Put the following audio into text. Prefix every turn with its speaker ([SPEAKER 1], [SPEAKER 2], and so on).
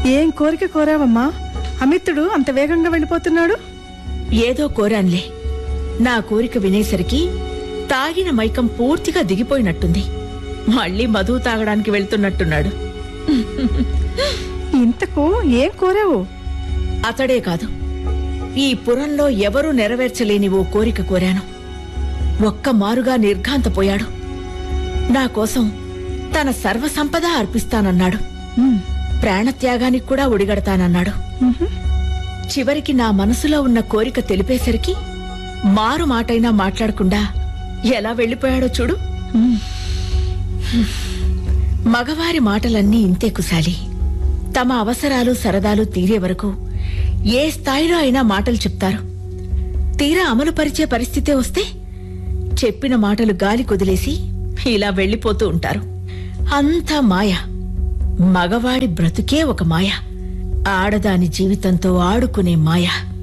[SPEAKER 1] ఏం కోరిక కోరావమ్మా అమితుడు అంత వేగంగా వెళ్ళిపోతున్నాడు
[SPEAKER 2] ఏదో కోరాన్లే నా కోరిక వినేసరికి తాగిన మైకం పూర్తిగా దిగిపోయినట్టుంది మళ్ళీ మధువు తాగడానికి వెళ్తున్నట్టున్నాడు
[SPEAKER 1] ఇంతకు ఏం కోరావు
[SPEAKER 2] అతడే కాదు ఈ పురంలో ఎవరూ నెరవేర్చలేని ఓ కోరిక కోరాను ఒక్క మారుగా నిర్ఘాంతపోయాడు నా కోసం తన సర్వసంపద అర్పిస్తానన్నాడు
[SPEAKER 1] ఉమ్,
[SPEAKER 2] ప్రాణత్యాగానికి కూడా ఒడిగడతానన్నాడు
[SPEAKER 1] ఉహు.
[SPEAKER 2] చివరికి నా మనసులో ఉన్న కోరిక తెలిపేసరికి మారు మాటైనా మాట్లాడకుండా ఎలా వెళ్ళిపోయాడో చూడు
[SPEAKER 1] ఉమ్,
[SPEAKER 2] మగవారి మాటలన్నీ ఇంతే కుశాలి తమ అవసరాలు సరదాలు తీరే వరకు ఏ స్థాయిలో అయినా మాటలు చెప్తారు తీరా అమలు పరిచే పరిస్థితే వస్తే చెప్పిన మాటలు గాలి కుదిలేసి ఇలా వెళ్ళిపోతూ ఉంటారు అంతా మాయ మగవాడి బ్రతుకే ఒక మాయ ఆడదాని జీవితంతో ఆడుకునే మాయ